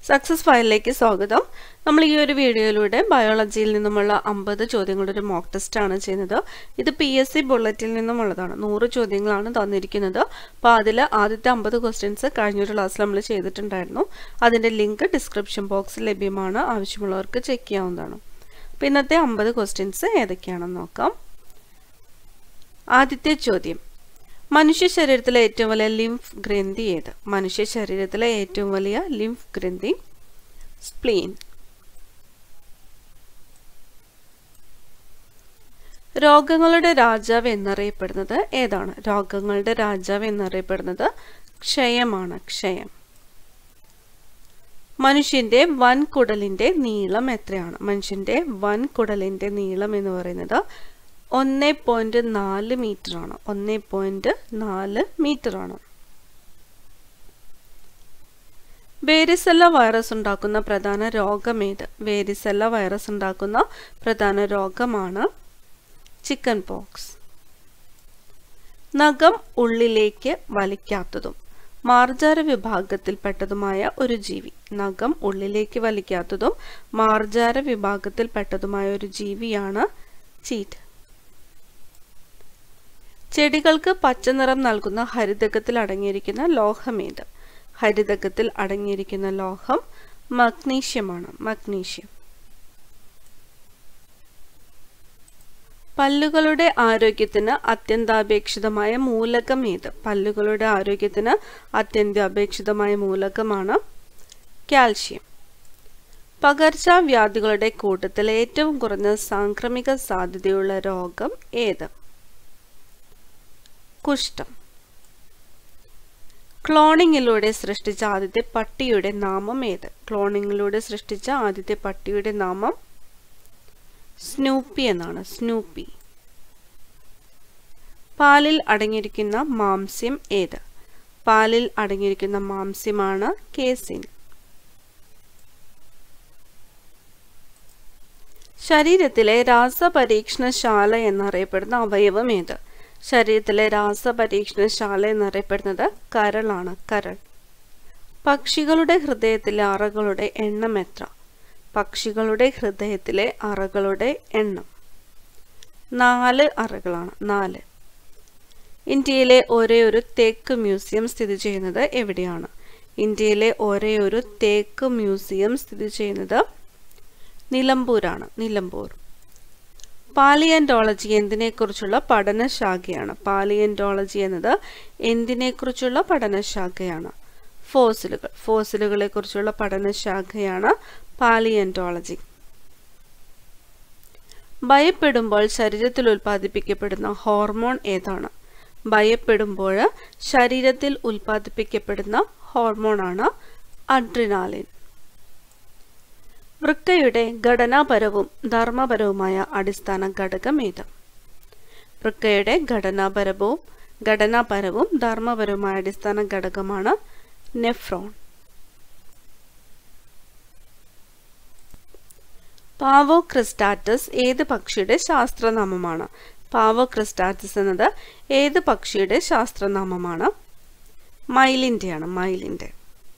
success ഫയലിലേക്ക് സ്വാഗതം നമ്മൾ ഈ ഒരു വീഡിയോയിലൂടെ ബയോളജിയിൽ നിന്നുമുള്ള അമ്പത് ചോദ്യങ്ങളുടെ ഒരു മോക്ക് ടെസ്റ്റ് ആണ് ചെയ്യുന്നത് ഇത് പി എസ് സി ബുള്ളറ്റിൽ നിന്നുമുള്ളതാണ് നൂറ് ചോദ്യങ്ങളാണ് തന്നിരിക്കുന്നത് അപ്പോൾ അതിൽ ആദ്യത്തെ അമ്പത് ക്വസ്റ്റ്യൻസ് കഴിഞ്ഞൊരു ക്ലാസ്സിൽ നമ്മൾ ചെയ്തിട്ടുണ്ടായിരുന്നു അതിൻ്റെ ലിങ്ക് ഡിസ്ക്രിപ്ഷൻ ബോക്സിൽ ലഭ്യമാണ് ആവശ്യമുള്ളവർക്ക് ചെക്ക് ചെയ്യാവുന്നതാണ് അപ്പോൾ ഇന്നത്തെ അമ്പത് ക്വസ്റ്റ്യൻസ് ഏതൊക്കെയാണെന്ന് നോക്കാം ആദ്യത്തെ ചോദ്യം മനുഷ്യ ശരീരത്തിലെ ഏറ്റവും വലിയ ലിംഫ് ഗ്രന്ഥി ഏത് മനുഷ്യ ശരീരത്തിലെ ഏറ്റവും വലിയ ലിംഫ് ഗ്രന്ഥി സ്പ്ലീൻ രോഗങ്ങളുടെ രാജാവ് എന്നറിയപ്പെടുന്നത് ഏതാണ് രോഗങ്ങളുടെ രാജാവ് എന്നറിയപ്പെടുന്നത് ക്ഷയമാണ് ക്ഷയം മനുഷ്യന്റെ വൻകുടലിന്റെ നീളം എത്രയാണ് മനുഷ്യന്റെ വൻകുടലിന്റെ നീളം എന്ന് പറയുന്നത് ഒന്ന് പോയിന്റ് നാല് മീറ്റർ ആണ് ഒന്ന് പോയിന്റ് നാല് മീറ്റർ ആണ് വേരിസെല്ല വൈറസ് ഉണ്ടാക്കുന്ന പ്രധാന രോഗം ഏത് വേരിസെല്ല വൈറസ് ഉണ്ടാക്കുന്ന പ്രധാന രോഗമാണ് ചിക്കൻ പോക്സ് നഖം ഉള്ളിലേക്ക് വലിക്കാത്തതും മാർജാര വിഭാഗത്തിൽപ്പെട്ടതുമായ ഒരു ജീവി നഖം ഉള്ളിലേക്ക് വലിക്കാത്തതും മാർജാര വിഭാഗത്തിൽപ്പെട്ടതുമായ ഒരു ജീവിയാണ് ചീറ്റ് ചെടികൾക്ക് പച്ചനിറം നൽകുന്ന ഹരിതകത്തിൽ അടങ്ങിയിരിക്കുന്ന ലോഹമേത് ഹരിതകത്തിൽ അടങ്ങിയിരിക്കുന്ന ലോഹം മഗ്നീഷ്യമാണ് മഗ്നീഷ്യം പല്ലുകളുടെ ആരോഗ്യത്തിന് അത്യന്താപേക്ഷിതമായ മൂലകം ഏത് പല്ലുകളുടെ ആരോഗ്യത്തിന് അത്യന്താപേക്ഷിതമായ മൂലകമാണ് കാൽഷ്യം പകർച്ചവ്യാധികളുടെ കൂട്ടത്തിൽ ഏറ്റവും കുറഞ്ഞ സാംക്രമിക സാധ്യതയുള്ള രോഗം ഏത് കുഷ്ഠം ക്ലോണിങ്ങിലൂടെ സൃഷ്ടിച്ച ആദ്യത്തെ പട്ടിയുടെ നാമം ഏത് ക്ലോണിങ്ങിലൂടെ സൃഷ്ടിച്ച ആദ്യത്തെ പട്ടിയുടെ നാമം സ്നൂപ്പി എന്നാണ് സ്നൂപ്പി പാലിൽ അടങ്ങിയിരിക്കുന്ന മാംസ്യം ഏത് പാലിൽ അടങ്ങിയിരിക്കുന്ന മാംസ്യമാണ് കേസിൻ ശരീരത്തിലെ രാസപരീക്ഷണശാല എന്നറിയപ്പെടുന്ന അവയവം ഏത് ശരീരത്തിലെ രാസപരീക്ഷണശാല എന്നറിയപ്പെടുന്നത് കരളാണ് കരൾ പക്ഷികളുടെ ഹൃദയത്തിലെ അറകളുടെ എണ്ണം എത്ര പക്ഷികളുടെ ഹൃദയത്തിലെ അറകളുടെ എണ്ണം നാല് അറകളാണ് നാല് ഇന്ത്യയിലെ ഒരേ ഒരു തേക്ക് മ്യൂസിയം സ്ഥിതി ചെയ്യുന്നത് എവിടെയാണ് ഇന്ത്യയിലെ ഒരേ ഒരു തേക്ക് മ്യൂസിയം സ്ഥിതി ചെയ്യുന്നത് നിലമ്പൂരാണ് നിലമ്പൂർ പാലിയൻറ്റോളജി എന്തിനെക്കുറിച്ചുള്ള പഠനശാഖയാണ് പാലിയൻറ്റോളജി എന്നത് എന്തിനെക്കുറിച്ചുള്ള പഠനശാഖയാണ് ഫോസിലുകൾ ഫോസിലുകളെ കുറിച്ചുള്ള പഠനശാഖയാണ് പാലിയൻറ്റോളജി ഭയപ്പെടുമ്പോൾ ശരീരത്തിൽ ഉൽപ്പാദിപ്പിക്കപ്പെടുന്ന ഹോർമോൺ ഏതാണ് ഭയപ്പെടുമ്പോൾ ശരീരത്തിൽ ഉൽപ്പാദിപ്പിക്കപ്പെടുന്ന ഹോർമോണാണ് അഡ്രിനാലിൻ വൃക്കയുടെ ഘടനാപരവും ധർമ്മപരവുമായ അടിസ്ഥാന ഘടകം ഏത് വൃക്കയുടെ ഘടനാപരവും ഘടനാപരവും ധർമ്മപരവുമായ അടിസ്ഥാന ഘടകമാണ് നെഫ്രോൺ പാവോ ക്രിസ്റ്റാറ്റസ് ഏത് പക്ഷിയുടെ ശാസ്ത്രനാമമാണ് പാവോ ക്രിസ്റ്റാറ്റസ് എന്നത് ഏത് പക്ഷിയുടെ ശാസ്ത്രനാമമാണ് മയിലിൻ്റെയാണ് മയിലിൻ്റെ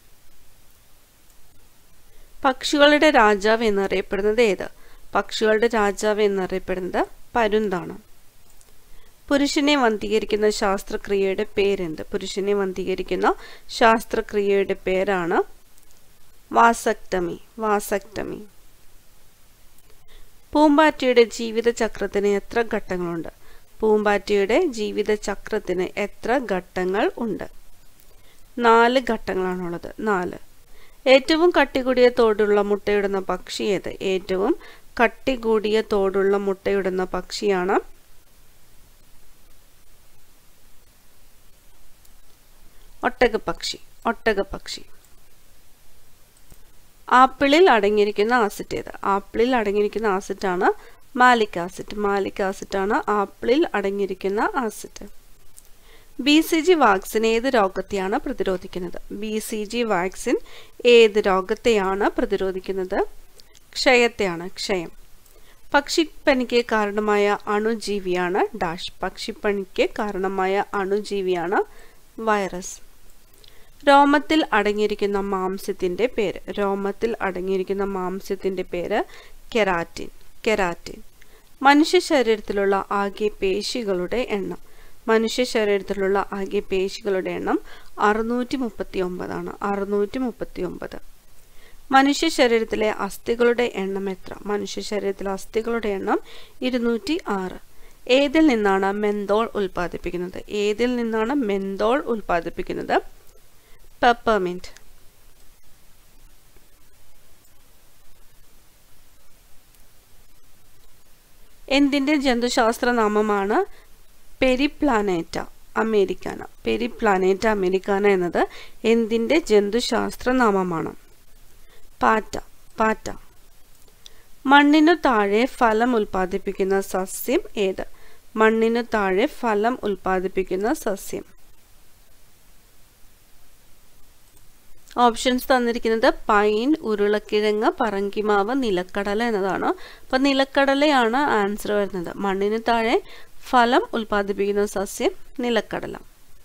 പക്ഷികളുടെ രാജാവ് എന്നറിയപ്പെടുന്നത് ഏത് പക്ഷികളുടെ രാജാവ് എന്നറിയപ്പെടുന്നത് പരുന്താണ് പുരുഷനെ വന്ധീകരിക്കുന്ന ശാസ്ത്രക്രിയയുടെ പേരെന്ത് പുരുഷനെ വന്ധീകരിക്കുന്ന ശാസ്ത്രക്രിയയുടെ പേരാണ് വാസക്ടമി വാസക്ടമി പൂമ്പാറ്റയുടെ ജീവിതചക്രത്തിന് എത്ര ഘട്ടങ്ങളുണ്ട് പൂമ്പാറ്റയുടെ ജീവിതചക്രത്തിന് എത്ര ഘട്ടങ്ങൾ ഉണ്ട് നാല് ഘട്ടങ്ങളാണുള്ളത് നാല് ഏറ്റവും കട്ടികൂടിയ തോടുള്ള മുട്ടയിടുന്ന പക്ഷി ഏത് ഏറ്റവും കട്ടികൂടിയ തോടുള്ള മുട്ടയിടുന്ന പക്ഷിയാണ് ഒട്ടകപ്പക്ഷി ഒട്ടകപ്പക്ഷി ആപ്പിളിൽ അടങ്ങിയിരിക്കുന്ന ആസിഡ് ഏത് ആപ്പിളിൽ അടങ്ങിയിരിക്കുന്ന ആസിഡാണ് മാലിക് ആസിഡ് മാലിക് ആസിഡാണ് ആപ്പിളിൽ അടങ്ങിയിരിക്കുന്ന acid B C G vaccine ഏത് രോഗത്തെയാണ് പ്രതിരോധിക്കുന്നത് ബി സി ജി വാക്സിൻ ഏത് രോഗത്തെയാണ് പ്രതിരോധിക്കുന്നത് ക്ഷയത്തെയാണ് ക്ഷയം പക്ഷിപ്പനിക്ക് കാരണമായ അണുജീവിയാണ് ഡാഷ് പക്ഷിപ്പനിക്ക് കാരണമായ അണുജീവിയാണ് വൈറസ് രോമത്തിൽ അടങ്ങിയിരിക്കുന്ന മാംസ്യത്തിന്റെ പേര് രോമത്തിൽ അടങ്ങിയിരിക്കുന്ന മാംസ്യത്തിന്റെ പേര് കെരാറ്റിൻ കെരാറ്റിൻ മനുഷ്യ ശരീരത്തിലുള്ള ആകെ പേശികളുടെ എണ്ണം മനുഷ്യ ശരീരത്തിലുള്ള ആകെ പേശികളുടെ എണ്ണം അറുന്നൂറ്റി മുപ്പത്തി ഒമ്പതാണ് അറുന്നൂറ്റി മുപ്പത്തി ഒമ്പത് മനുഷ്യ ശരീരത്തിലെ അസ്ഥികളുടെ എണ്ണം എത്ര മനുഷ്യ ശരീരത്തിലെ അസ്ഥികളുടെ എണ്ണം ഇരുന്നൂറ്റി ആറ് ഏതിൽ നിന്നാണ് മെന്തോൾ ഉൽപ്പാദിപ്പിക്കുന്നത് ഏതിൽ നിന്നാണ് മെന്തോൾ ഉൽപ്പാദിപ്പിക്കുന്നത് പെപ്പർമിന്റ് എന്തിന്റെ ജന്തുശാസ്ത്ര നാമമാണ് പെരിപ്ലാനേറ്റ അമേരിക്കാന പെരിപ്ലാനേറ്റ അമേരിക്കാന എന്നത് എന്തിന്റെ ജന്തുശാസ്ത്ര നാമമാണ് പാറ്റ പാറ്റ മണ്ണിനു താഴെ ഫലം ഉൽപ്പാദിപ്പിക്കുന്ന സസ്യം ഏത് മണ്ണിനു താഴെ ഫലം ഉൽപ്പാദിപ്പിക്കുന്ന സസ്യം ഓപ്ഷൻസ് തന്നിരിക്കുന്നത് പൈൻ ഉരുളക്കിഴങ്ങ് പറങ്കിമാവ് നിലക്കടല എന്നതാണ് അപ്പം നിലക്കടലയാണ് ആൻസർ വരുന്നത് മണ്ണിന് താഴെ ഫലം ഉൽപ്പാദിപ്പിക്കുന്ന സസ്യം നിലക്കടല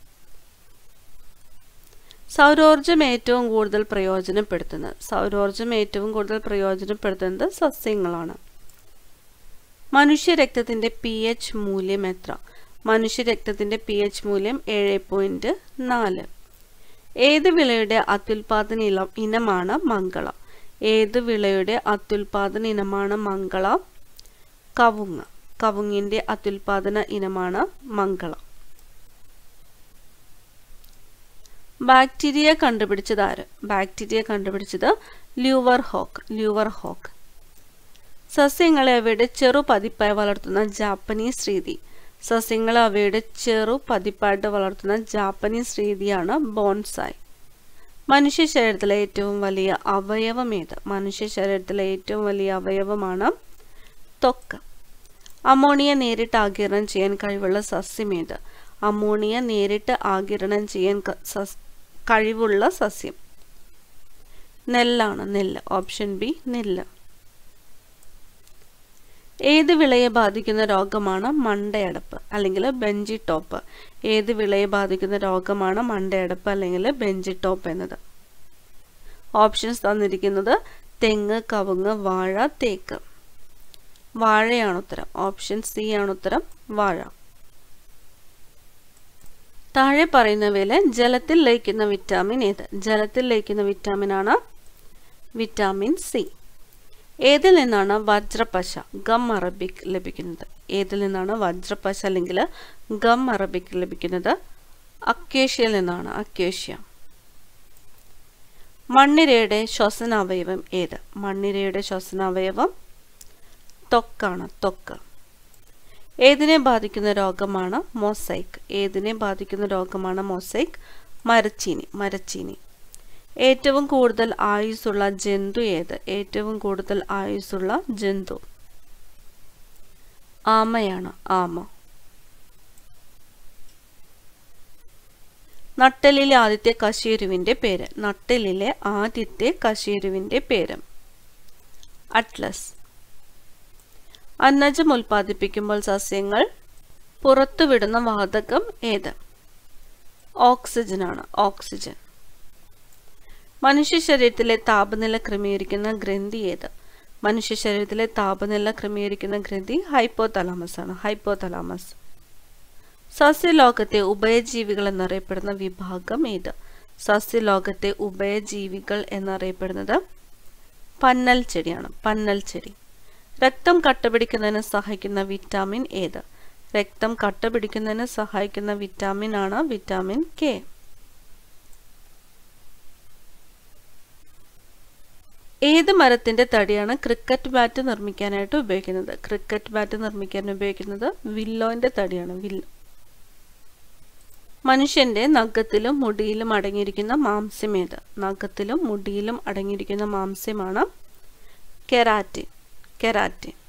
സൗരോർജം ഏറ്റവും കൂടുതൽ പ്രയോജനപ്പെടുത്തുന്നത് സൗരോർജം ഏറ്റവും കൂടുതൽ പ്രയോജനപ്പെടുത്തുന്നത് സസ്യങ്ങളാണ് മനുഷ്യരക്തത്തിന്റെ പി എച്ച് മൂല്യം എത്ര മനുഷ്യരക്തത്തിന്റെ പി എച്ച് മൂല്യം ഏഴ് പോയിന്റ് നാല് ഏത് വിളയുടെ അത്യുൽപാദന ഇനം ഇനമാണ് മംഗള ഏത് വിളയുടെ അത്യുൽപാദന ഇനമാണ് മംഗള കവുങ്ങ് കവുങ്ങിന്റെ അത്യുൽപാദന ഇനമാണ് മംഗള ബാക്ടീരിയ കണ്ടുപിടിച്ചത് ആര് ബാക്ടീരിയ കണ്ടുപിടിച്ചത് ല്യൂവർ ഹോക്ക് ല്യൂവർ ഹോക്ക് സസ്യങ്ങളെ അവയുടെ ചെറു പതിപ്പായി വളർത്തുന്ന ജാപ്പനീസ് രീതി സസ്യങ്ങളെ അവയുടെ ചെറു പതിപ്പായിട്ട് വളർത്തുന്ന ജാപ്പനീസ് രീതിയാണ് ബോൺസായി മനുഷ്യ ശരീരത്തിലെ ഏറ്റവും വലിയ അവയവം ഏത് മനുഷ്യ ശരീരത്തിലെ ഏറ്റവും വലിയ അവയവമാണ് ത്വക്ക് അമോണിയ നേരിട്ട് ആകിരണം ചെയ്യാൻ കഴിവുള്ള സസ്യം ഏത് അമോണിയ നേരിട്ട് ആകിരണം ചെയ്യാൻ കഴിവുള്ള സസ്യം നെല്ലാണ് നെല്ല് ഓപ്ഷൻ ബി നെല്ല് ഏത് വിളയെ ബാധിക്കുന്ന രോഗമാണ് മണ്ടയടപ്പ് അല്ലെങ്കിൽ ബെഞ്ചി ടോപ്പ് ഏത് വിളയെ ബാധിക്കുന്ന രോഗമാണ് മണ്ടയടപ്പ് അല്ലെങ്കിൽ ബെഞ്ചി ടോപ്പ് എന്നത് ഓപ്ഷൻസ് തന്നിരിക്കുന്നത് തെങ്ങ് കവുങ്ങ് വാഴ തേക്ക് വാഴയാണ് ഉത്തരം ഓപ്ഷൻ സി ആണ് ഉത്തരം വാഴ താഴെ പറയുന്നവയിലെ ജലത്തിൽ ലയിക്കുന്ന വിറ്റാമിൻ ഏത് ജലത്തിൽ ലയിക്കുന്ന വിറ്റാമിൻ ആണ് വിറ്റാമിൻ സി ഏതിൽ നിന്നാണ് വജ്രപ്പശ ഗം അറബിക് ലഭിക്കുന്നത് ഏതിൽ നിന്നാണ് വജ്രപ്പശ അല്ലെങ്കിൽ ഗം അറബിക് ലഭിക്കുന്നത് അക്വേഷ്യയിൽ നിന്നാണ് അക്വേഷ്യ മണ്ണിരയുടെ ശ്വസനാവയവം ഏത് മണ്ണിരയുടെ ശ്വസനാവയവം ത്വക്കാണ് ത്വക്ക് ഏതിനെ ബാധിക്കുന്ന രോഗമാണ് മൊസൈക്ക് ഏതിനെ ബാധിക്കുന്ന രോഗമാണ് മൊസൈക്ക് മരച്ചീനി മരച്ചീനി ഏറ്റവും കൂടുതൽ ആയുസ്സുള്ള ജന്തു ഏത് ഏറ്റവും കൂടുതൽ ആയുസ്സുള്ള ജന്തു ആമയാണ് ആമ നട്ടലിലെ ആദ്യത്തെ കശീരുവിന്റെ പേര് നട്ടലിലെ ആദ്യത്തെ കശീരുവിന്റെ പേര് അറ്റ്ലസ് അന്നജം ഉൽപ്പാദിപ്പിക്കുമ്പോൾ സസ്യങ്ങൾ പുറത്തുവിടുന്ന വാതകം ഏത് ഓക്സിജനാണ് ഓക്സിജൻ മനുഷ്യ ശരീരത്തിലെ താപനില ക്രമീകരിക്കുന്ന ഗ്രന്ഥി ഏത് മനുഷ്യ ശരീരത്തിലെ താപനില ക്രമീകരിക്കുന്ന ഗ്രന്ഥി ഹൈപ്പോതലാമസ് ആണ് ഹൈപ്പോതലാമസ് സസ്യലോകത്തെ ഉഭയജീവികൾ എന്നറിയപ്പെടുന്ന വിഭാഗം ഏത് സസ്യലോകത്തെ ഉഭയജീവികൾ എന്നറിയപ്പെടുന്നത് പന്നൽ ചെടിയാണ് പന്നൽ ചെടി രക്തം കട്ടപിടിക്കുന്നതിന് സഹായിക്കുന്ന വിറ്റാമിൻ ഏത് രക്തം കട്ടപിടിക്കുന്നതിന് സഹായിക്കുന്ന വിറ്റാമിൻ ആണ് വിറ്റാമിൻ കെ ഏത് മരത്തിന്റെ തടിയാണ് ക്രിക്കറ്റ് ബാറ്റ് നിർമ്മിക്കാനായിട്ട് ഉപയോഗിക്കുന്നത് ക്രിക്കറ്റ് ബാറ്റ് നിർമ്മിക്കാൻ ഉപയോഗിക്കുന്നത് വില്ലോന്റെ തടിയാണ് വില്ലോ മനുഷ്യന്റെ നഖത്തിലും മുടിയിലും അടങ്ങിയിരിക്കുന്ന മാംസ്യം ഏത് നഖത്തിലും മുടിയിലും അടങ്ങിയിരിക്കുന്ന മാംസ്യമാണ് കെരാറ്റിൻ കെരാറ്റിൻ